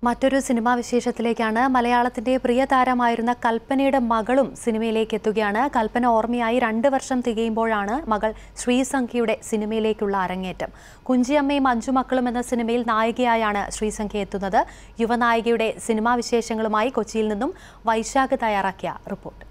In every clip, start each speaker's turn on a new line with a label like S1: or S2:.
S1: മറ്റൊരു സിനിമാ വിശേഷത്തിലേക്കാണ് മലയാളത്തിന്റെ പ്രിയ താരമായിരുന്ന കൽപ്പനയുടെ മകളും സിനിമയിലേക്ക് എത്തുകയാണ് കൽപ്പന ഓർമ്മയായി രണ്ട് വർഷം തികയുമ്പോഴാണ് മകൾ ശ്രീസംഖ്യയുടെ സിനിമയിലേക്കുള്ള അരങ്ങേറ്റം കുഞ്ചിയമ്മയും അഞ്ചു മക്കളും എന്ന സിനിമയിൽ നായികയായാണ് ശ്രീസംഖ്യ എത്തുന്നത് യുവനായികയുടെ സിനിമാ വിശേഷങ്ങളുമായി കൊച്ചിയിൽ നിന്നും വൈശാഖ് തയ്യാറാക്കിയ റിപ്പോർട്ട്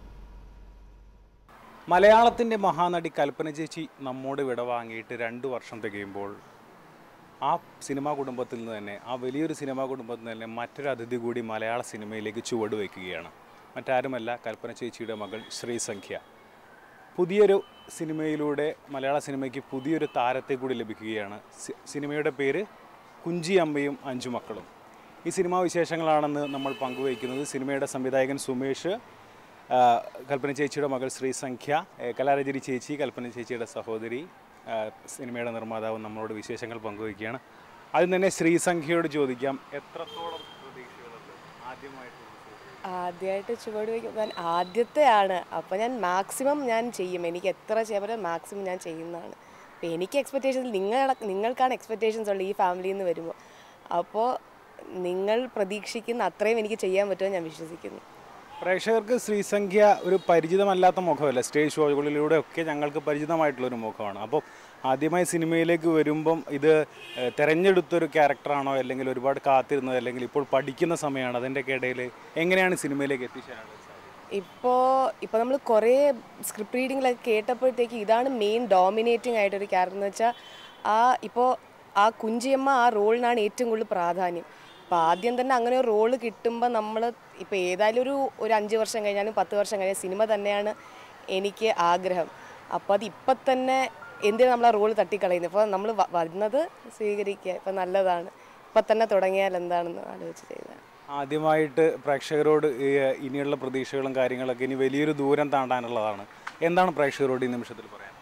S2: മലയാളത്തിൻ്റെ മഹാനടി കൽപ്പന ചേച്ചി നമ്മോട് വിട വാങ്ങിയിട്ട് രണ്ട് വർഷം തികയുമ്പോൾ ആ സിനിമാ കുടുംബത്തിൽ നിന്ന് തന്നെ ആ വലിയൊരു സിനിമാ കുടുംബത്തിൽ നിന്ന് തന്നെ മറ്റൊരു അതിഥി കൂടി മലയാള സിനിമയിലേക്ക് ചുവട് വയ്ക്കുകയാണ് മറ്റാരുമല്ല കൽപ്പന ചേച്ചിയുടെ മകൾ ശ്രീസംഖ്യ പുതിയൊരു സിനിമയിലൂടെ മലയാള സിനിമയ്ക്ക് പുതിയൊരു താരത്തെ കൂടി ലഭിക്കുകയാണ് സി- സിനിമയുടെ പേര് കുഞ്ചി അമ്മയും അഞ്ചു മക്കളും ഈ സിനിമാ വിശേഷങ്ങളാണെന്ന് നമ്മൾ പങ്കുവയ്ക്കുന്നത് സിനിമയുടെ സംവിധായകൻ സുമേഷ് ആ, കൽപ്പന ചേച്ചിയുടെ മകൾ ശ്രീസംഖ്യ ഏ, കലാരഞ്ജനി ചേച്ചി കൽപ്പന ചേച്ചിയുടെ സഹോദരി ആ, സിനിമയുടെ നിർമ്മാതാവ് നമ്മളോട് വിശേഷങ്ങൾ പങ്കുവയ്ക്കുകയാണ് ആദ്യം തന്നെ ശ്രീസംഖ്യയോട് ചോദിക്കാം എത്രത്തോളം പ്രതീക്ഷകളുണ്ട് ആദ്യമായിട്ട്
S3: ആദ്യമായിട്ട് ചുവട് വയ്ക്കാൻ ആദ്യത്തെയാണ് അപ്പോൾ ഞാൻ മാക്സിമം ഞാൻ ചെയ്യും എനിക്ക് എത്ര ചെയ്യാൻ പറ്റും മാക്സിമം ഞാൻ ചെയ്യുന്നതാണ് അപ്പോൾ എനിക്ക് എക്സ്പെക്റ്റേഷൻസ് നിങ്ങൾ നിങ്ങൾക്കാണ് എക്സ്പെക്റ്റേഷൻസ് ഉള്ളത് ഈ ഫാമിലിയിൽ നിന്ന് വരുമ്പോൾ അപ്പോൾ നിങ്ങൾ പ്രതീക്ഷിക്കുന്ന അത്രയും എനിക്ക് ചെയ്യാൻ പറ്റുമെന്ന് ഞാൻ വിശ്വസിക്കുന്നു
S2: പ്രേക്ഷകർക്ക് ശ്രീസംഖ്യ ഒരു പരിചിതമല്ലാത്ത മുഖമല്ല സ്റ്റേജ് ഷോകളിലൂടെ ഒക്കെ ഞങ്ങൾക്ക് പരിചിതമായിട്ടുള്ളൊരു മുഖമാണ് അപ്പോൾ ആദ്യമായി സിനിമയിലേക്ക് വരുമ്പം ഇത് ഏഹ്, തെരഞ്ഞെടുത്തൊരു ക്യാരക്ടറാണോ അല്ലെങ്കിൽ ഒരുപാട് കാത്തിരുന്നത് അല്ലെങ്കിൽ ഇപ്പോൾ പഠിക്കുന്ന സമയമാണ് അതിൻ്റെയൊക്കെ ഇടയിൽ എങ്ങനെയാണ് സിനിമയിലേക്ക് എത്തിച്ചേരാനുള്ളത്
S3: ഇപ്പോൾ ഇപ്പോൾ നമ്മൾ കുറേ സ്ക്രിപ്റ്റ് റീഡിങ്ങിലൊക്കെ കേട്ടപ്പോഴത്തേക്ക് ഇതാണ് മെയിൻ ഡോമിനേറ്റിംഗ് ആയിട്ടൊരു ക്യാരക്ടർ എന്ന് വെച്ചാൽ ആ ഇപ്പോൾ ആ കുഞ്ചിയമ്മ ആ റോളിനാണ് ഏറ്റവും കൂടുതൽ പ്രാധാന്യം അപ്പോൾ ആദ്യം തന്നെ അങ്ങനെ ഒരു റോള് കിട്ടുമ്പോൾ നമ്മൾ ഇപ്പോൾ ഏതായാലും ഒരു ഒരു അഞ്ച് വർഷം കഴിഞ്ഞാലും പത്ത് വർഷം കഴിഞ്ഞാൽ സിനിമ തന്നെയാണ് എനിക്ക് ആഗ്രഹം അപ്പോൾ അത് ഇപ്പം തന്നെ എന്തിനാണ് നമ്മൾ ആ റോള് തട്ടിക്കളയുന്നത് അപ്പോൾ നമ്മൾ വരുന്നത് സ്വീകരിക്കുക ഇപ്പം നല്ലതാണ് ഇപ്പം തന്നെ തുടങ്ങിയാൽ എന്താണെന്ന് ആലോചിച്ച് ചെയ്തതാണ്
S2: ആദ്യമായിട്ട് പ്രേക്ഷകരോട് ഈ ഇനിയുള്ള പ്രതീക്ഷകളും കാര്യങ്ങളൊക്കെ ഇനി വലിയൊരു ദൂരം താണ്ടാനുള്ളതാണ് എന്താണ് പ്രേക്ഷകരോട് ഈ നിമിഷത്തിൽ പറയാൻ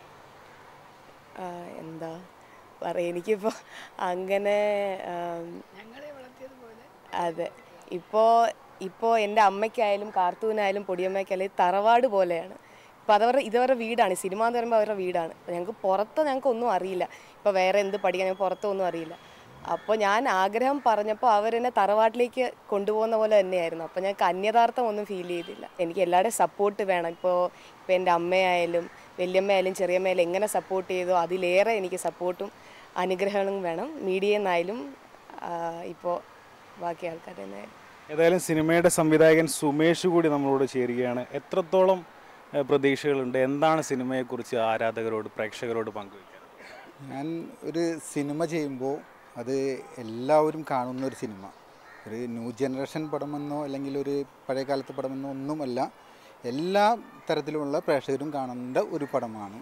S3: ആ, എന്താ പറയാ എനിക്കിപ്പോൾ അങ്ങനെ ആം, അതെ ഇപ്പോൾ ഇപ്പോൾ എൻ്റെ അമ്മയ്ക്കായാലും കാർത്തൂനായാലും പൊടിയമ്മയ്ക്കായാലും ഇത് തറവാട് പോലെയാണ് ഇപ്പോൾ അതവരുടെ ഇതവരുടെ വീടാണ് സിനിമ എന്ന് പറയുമ്പോൾ അവരുടെ വീടാണ് അപ്പോൾ ഞങ്ങൾക്ക് പുറത്ത് ഞങ്ങൾക്ക് ഒന്നും അറിയില്ല ഇപ്പോൾ വേറെ എന്ത് പഠിക്കാൻ ഞങ്ങൾക്ക് പുറത്തൊന്നും അറിയില്ല അപ്പോൾ ഞാൻ ആഗ്രഹം പറഞ്ഞപ്പോൾ അവരെന്നെ തറവാട്ടിലേക്ക് കൊണ്ടുപോകുന്ന പോലെ തന്നെയായിരുന്നു അപ്പോൾ ഞങ്ങൾക്ക് അന്യതാർത്ഥം ഒന്നും ഫീൽ ചെയ്തില്ല എനിക്ക് എല്ലാവരുടെയും സപ്പോർട്ട് വേണം ഇപ്പോൾ ഇപ്പോൾ എൻ്റെ അമ്മയായാലും വല്യമ്മയായാലും ചെറിയമ്മയായാലും എങ്ങനെ സപ്പോർട്ട് ചെയ്തോ അതിലേറെ എനിക്ക് സപ്പോർട്ടും അനുഗ്രഹങ്ങളും വേണം മീഡിയയിൽ നിന്നായാലും ഇപ്പോൾ ബാക്കി ആൾക്കാർ തന്നെയായാലും
S2: ഏതായാലും സിനിമയുടെ സംവിധായകൻ സുമേഷ് കൂടി നമ്മളോട് ചേരുകയാണ് എത്രത്തോളം ഏഹ്, പ്രതീക്ഷകളുണ്ട് എന്താണ് സിനിമയെക്കുറിച്ച് ആരാധകരോട് പ്രേക്ഷകരോട് പങ്കുവയ്ക്കുന്നത്
S4: ഞാൻ ഒരു സിനിമ ചെയ്യുമ്പോൾ അത് എല്ലാവരും കാണുന്ന ഒരു സിനിമ ഒരു ന്യൂ ജനറേഷൻ പടമെന്നോ അല്ലെങ്കിൽ ഒരു പഴയ കാലത്തെ പടമെന്നോ ഒന്നുമല്ല എല്ലാ തരത്തിലുമുള്ള പ്രേക്ഷകരും കാണേണ്ട ഒരു പടമാണ്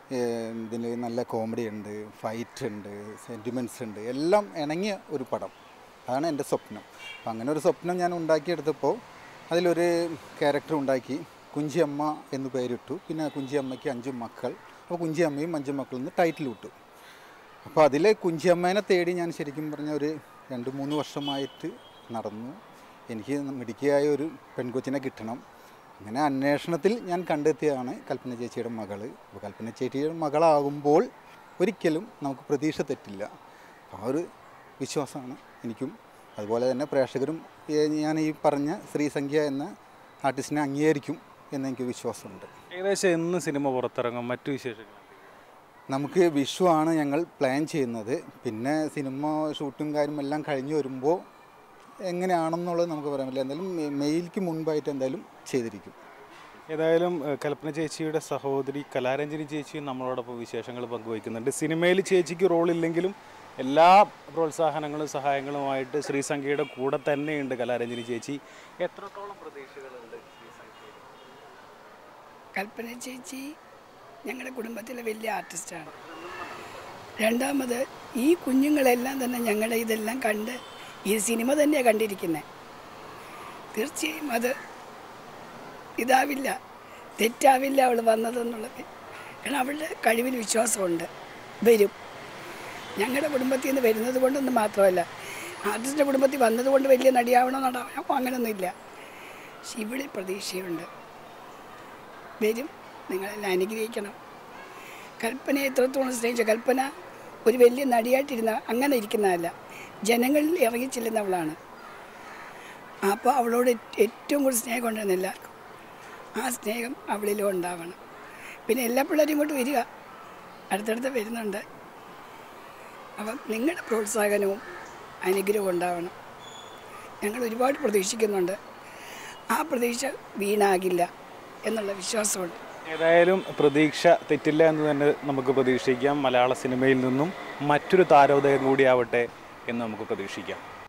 S4: ഇതിൽ നല്ല കോമഡി ഉണ്ട് ഫൈറ്റ് ഉണ്ട് സെൻറ്റിമെൻറ്റ്സ് ഉണ്ട് എല്ലാം ഇണങ്ങിയ ഒരു പടം അതാണ് എൻ്റെ സ്വപ്നം അപ്പം അങ്ങനെ ഒരു സ്വപ്നം ഞാൻ ഉണ്ടാക്കിയെടുത്തപ്പോൾ അതിലൊരു ക്യാരക്ടർ ഉണ്ടാക്കി കുഞ്ചിയമ്മ എന്ന് പേരിട്ടു പിന്നെ കുഞ്ചിയമ്മയ്ക്ക് അഞ്ച് മക്കൾ അപ്പോൾ കുഞ്ചിയമ്മയും അഞ്ച് മക്കളും എന്ന് ടൈറ്റിൽ വിട്ടു അപ്പോൾ അതിൽ കുഞ്ചിയമ്മേനെ തേടി ഞാൻ ശരിക്കും പറഞ്ഞ ഒരു രണ്ട് മൂന്ന് വർഷമായിട്ട് നടന്നു എനിക്ക് മിടുക്കിയായ ഒരു പെൺകൊച്ചിനെ കിട്ടണം അങ്ങനെ അന്വേഷണത്തിൽ ഞാൻ കണ്ടെത്തിയതാണ് കൽപ്പന ചേച്ചിയുടെ മകൾ അപ്പോൾ കൽപ്പന ചേച്ചിയുടെ മകളാകുമ്പോൾ ഒരിക്കലും നമുക്ക് പ്രതീക്ഷ തെറ്റില്ല ആ ഒരു വിശ്വാസമാണ് എനിക്കും അതുപോലെ തന്നെ പ്രേക്ഷകരും ഏ, ഞാൻ ഈ പറഞ്ഞ ശ്രീസംഖ്യ എന്ന ആർട്ടിസ്റ്റിനെ അംഗീകരിക്കും എന്നെനിക്ക് വിശ്വാസമുണ്ട്
S2: ഏകദേശം എന്ന് സിനിമ പുറത്തിറങ്ങും മറ്റു വിശേഷങ്ങൾ
S4: നമുക്ക് വിഷു ആണ് ഞങ്ങൾ പ്ലാൻ ചെയ്യുന്നത് പിന്നെ സിനിമ ഷൂട്ടും കാര്യം എല്ലാം കഴിഞ്ഞ് വരുമ്പോൾ എങ്ങനെയാണെന്നുള്ളത് നമുക്ക് പറയാൻ പറ്റില്ല എന്തായാലും മെ- മെയിൽക്ക് മുൻപായിട്ട് എന്തായാലും ചെയ്തിരിക്കും
S2: ഏതായാലും ഏഹ്, കൽപ്പന ചേച്ചിയുടെ സഹോദരി കലാരഞ്ജനി ചേച്ചിയും നമ്മളോടൊപ്പം വിശേഷങ്ങൾ പങ്കുവയ്ക്കുന്നുണ്ട് സിനിമയിൽ ചേച്ചിക്ക് റോളില്ലെങ്കിലും എല്ലാ പ്രോത്സാഹനങ്ങളും സഹായങ്ങളുമായിട്ട് ശ്രീസംഖ്യയുടെ കൂടെ തന്നെയുണ്ട് കലാരഞ്ജനി ചേച്ചി എത്രത്തോളം പ്രതീക്ഷകളുണ്ട് ശ്രീസംഖ്യയിൽ
S5: കൽപ്പന ചേച്ചി ഞങ്ങളുടെ കുടുംബത്തിലെ വലിയ ആർട്ടിസ്റ്റാണ് രണ്ടാമത് ഈ കുഞ്ഞുങ്ങളെല്ലാം തന്നെ ഞങ്ങളുടെ ഇതെല്ലാം കണ്ട് ഈ സിനിമ തന്നെയാണ് കണ്ടിരിക്കുന്നത് തീർച്ചയായും അത് ഇതാവില്ല തെറ്റാവില്ല അവൾ വന്നതെന്നുള്ളത് കാരണം അവളുടെ കഴിവിൽ വിശ്വാസമുണ്ട് വരും ഞങ്ങളുടെ കുടുംബത്തിൽ നിന്ന് വരുന്നത് കൊണ്ടൊന്നും മാത്രമല്ല ആർട്ടിസ്റ്റിൻ്റെ കുടുംബത്തിൽ വന്നതുകൊണ്ട് വലിയ നടിയാവണോ നടാവണോ അങ്ങനെയൊന്നുമില്ല പക്ഷെ ഇവിടെ പ്രതീക്ഷയുണ്ട് വരും നിങ്ങളെല്ലാം അനുഗ്രഹിക്കണം കൽപ്പനയെ എത്രത്തോളം സ്നേഹിച്ച കൽപ്പന ഒരു വലിയ നടിയായിട്ടിരുന്ന അങ്ങനെ ഇരിക്കുന്നതല്ല ജനങ്ങളിൽ ഇറങ്ങിച്ചെല്ലുന്നവളാണ് അപ്പോൾ അവളോട് ഏറ്റ് ഏറ്റവും കൂടുതൽ സ്നേഹം കൊണ്ടുവരുന്ന എല്ലാവർക്കും ആ സ്നേഹം അവളിലും ഉണ്ടാവണം പിന്നെ എല്ലാ പിള്ളേരും ഇങ്ങോട്ട് വരിക അടുത്തടുത്ത് വരുന്നുണ്ട് അപ്പം നിങ്ങളുടെ പ്രോത്സാഹനവും അനുഗ്രഹവും ഉണ്ടാവണം ഞങ്ങൾ ഒരുപാട് പ്രതീക്ഷിക്കുന്നുണ്ട് ആ പ്രതീക്ഷ വീണാകില്ല എന്നുള്ള വിശ്വാസമുണ്ട്
S2: ഏതായാലും പ്രതീക്ഷ തെറ്റില്ല എന്ന് തന്നെ നമുക്ക് പ്രതീക്ഷിക്കാം മലയാള സിനിമയിൽ നിന്നും മറ്റൊരു താരോദയം കൂടിയാവട്ടെ എന്ന് നമുക്ക് പ്രതീക്ഷിക്കാം